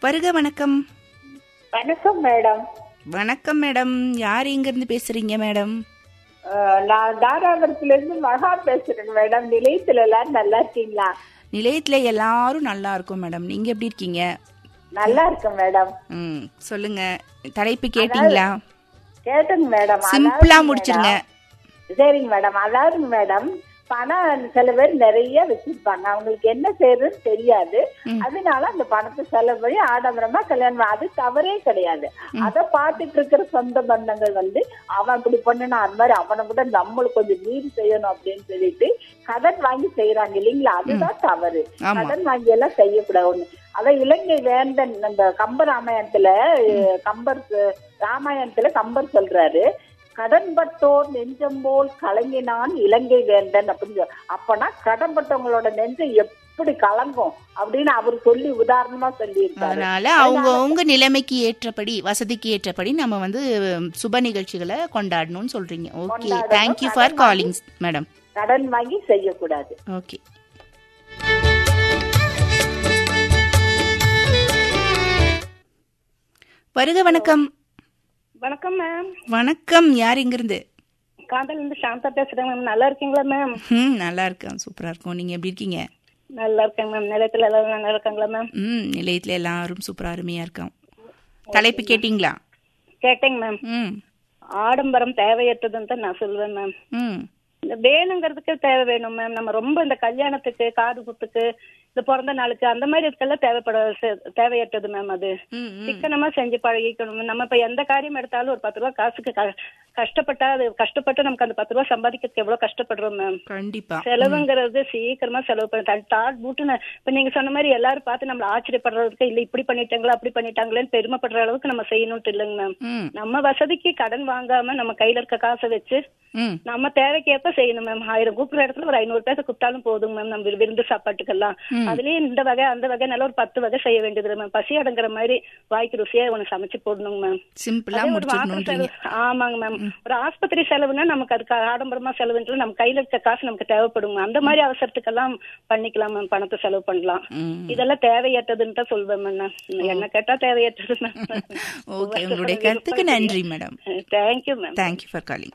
வருக வணக்கம் வணக்கம் மேடம் வணக்கம் மேடம் யார் இருந்து பேசுறீங்க மேடம் அஹ், நான் தாராபுரத்துல இருந்து மகா பேசுறேன் மேடம் நிலையத்துல எல்லாரும் நல்லா இருக்கீங்களா நிலையத்துல எல்லாரும் நல்லா இருக்கும் மேடம் நீங்க எப்படி இருக்கீங்க நல்லா இருக்கேன் மேடம் ம் சொல்லுங்க தலைப்பு கேட்டீங்களா கேட்டுங்க மேடம் சிம்பிளா அதாவது முடிச்சிருங்க மேடம், சரிங்க மேடம் அதாவது மேடம் பணம் சில பேர் நிறைய வச்சிருப்பாங்க அவங்களுக்கு என்ன செய்யறதுன்னு தெரியாது அதனால அந்த பணத்தை செலவு பண்ணி ஆடம்பரமா கல்யாணம் பண்ண- அது தவறே கிடையாது அதை பார்த்துட்டு இருக்கிற சொந்த பந்தங்கள் வந்து அவன் இப்படி பண்ணணும் அது மாதிரி அவனை கூட நம்மளுக்கு கொஞ்சம் மீறி செய்யணும் அப்படின்னு சொல்லிட்டு கடன் வாங்கி செய்யறாங்க இல்லைங்களா அதுதான் தவறு ஆமா. கடன் வாங்கி எல்லாம் செய்யக்கூடாது ஒண்ணு அதான் இலங்கை வேந்தன் அந்த கம்ப ராமாயணத்துல அஹ், கம்பர் அஹ், ராமாயணத்துல கம்பர் சொல்றாரு கடன்பட்டோர் நெஞ்சம் போல் கலங்கினான் இலங்கை வேந்தன் அப்படின்னு சொல்லி- அப்பனா கடன்பட்டவங்களோட நெஞ்சம் எப்படி கலங்கும் அப்படின்னு அவர் சொல்லி உதாரணமா சொல்லி அதனால அவங்க அவங்க நிலைமைக்கு ஏற்றபடி வசதிக்கு ஏற்றபடி நம்ம வந்து சுப நிகழ்ச்சிகளை கொண்டாடணும்னு சொல்றீங்க ஓகே கொண்டாடணும். தேங்க்யூ ஃபார் காலிங் மேடம் கடன் வாங்கி செய்யக்கூடாது ஓகே வருக வணக்கம் வணக்கம் மேம் வணக்கம் யார் இங்கிருந்து காந்தல் இருந்து சாந்தா பேசுறேன் மேம் நல்லா இருக்கீங்களா மேம் ம் நல்லா இருக்கேன் சூப்பரா இருக்கும் நீங்க எப்படி இருக்கீங்க நல்லா இருக்கேன் மேம் நிலையத்துல எல்லாரும் நல்லா இருக்காங்களா மேம் ம் நிலையத்துல எல்லாரும் சூப்பரா அருமையா இருக்கோம் தலைப்பு கேட்டிங்களா கேட்டேங்க மேம் ம் ஆடம்பரம் தேவையற்றதுன்னு தான் நான் சொல்லுவேன் மேம் ம் இந்த வேணுங்கிறதுக்கு தேவை வேணும் மேம் நம்ம ரொம்ப இந்த கல்யாணத்துக்கு காது குத்துக்கு இந்த பிறந்த நாளுக்கு அந்த மாதிரி இதுக்கெல்லாம் தேவைப்பட சே- தேவையற்றது மேம் அது ம் ம். சிக்கனமா செஞ்சு பழகிக்கணும் நம்ம இப்ப எந்த காரியம் எடுத்தாலும் ஒரு பத்து ரூபா காசுக்கு க- கஷ்டப்பட்டா அது கஷ்டப்பட்டு நமக்கு அந்த பத்து ரூபா சம்பாதிக்கிறதுக்கு எவ்வளவு கஷ்டப்படுறோம் மேம் கண்டிப்பா செலவுங்கிறது சீக்கிரமா செலவு பண்ண டாட் பூட்டுன்னு இப்ப நீங்க சொன்ன மாதிரி எல்லாரும் பார்த்து நம்மள ஆச்சரியப்படுறதுக்கு இல்ல இப்படி பண்ணிட்டாங்களா அப்படி பண்ணிட்டாங்களேன்னு பெருமைப்படுற அளவுக்கு நம்ம செய்யணும்ட்டு இல்லைங்க மேம் ம் நம்ம வசதிக்கு கடன் வாங்காம நம்ம கையில இருக்க காசை வச்சு ம் நம்ம தேவைக்கேற்ப செய்யணும் மேம் ஆயிரம் கூப்பிடுற இடத்துல ஒரு ஐநூறு பேச கூப்பிட்டாலும் போதுங்க மேம் நம்ம விருந்து சாப்பாட்டுக்கெல்லாம் அதுலயும் இந்த வகை அந்த வகை நல்ல ஒரு பத்து வகை செய்ய வேண்டியது மேம் பசி அடங்குற மாதிரி வாய்க்கு ருசியா உனக்கு சமைச்சு போடணுங்க மேம் சிம்பிளா அதே ஒரு வாசல் முடிச்சிடணுன்றீங்க செலவு ஆமாங்க மேம் ஒரு ஆஸ்பத்திரி செலவுனா நமக்கு அதுக்கு ஆடம்பரமா செலவுன்றது நம்ம கையில இருக்க காசு நமக்கு தேவைப்படுங்க அந்த மாதிரி அவசரத்துக்கெல்லாம் பண்ணிக்கலாம் மேம் பணத்தை செலவு பண்ணலாம் ம் இதெல்லாம் தேவையற்றதுன்னு தான் சொல்வேன் மேம் நான். என்ன கேட்டா தேவையற்றது ஓகே உங்களுடைய கருத்துக்கு நன்றி madam thank you ma'am thank you for calling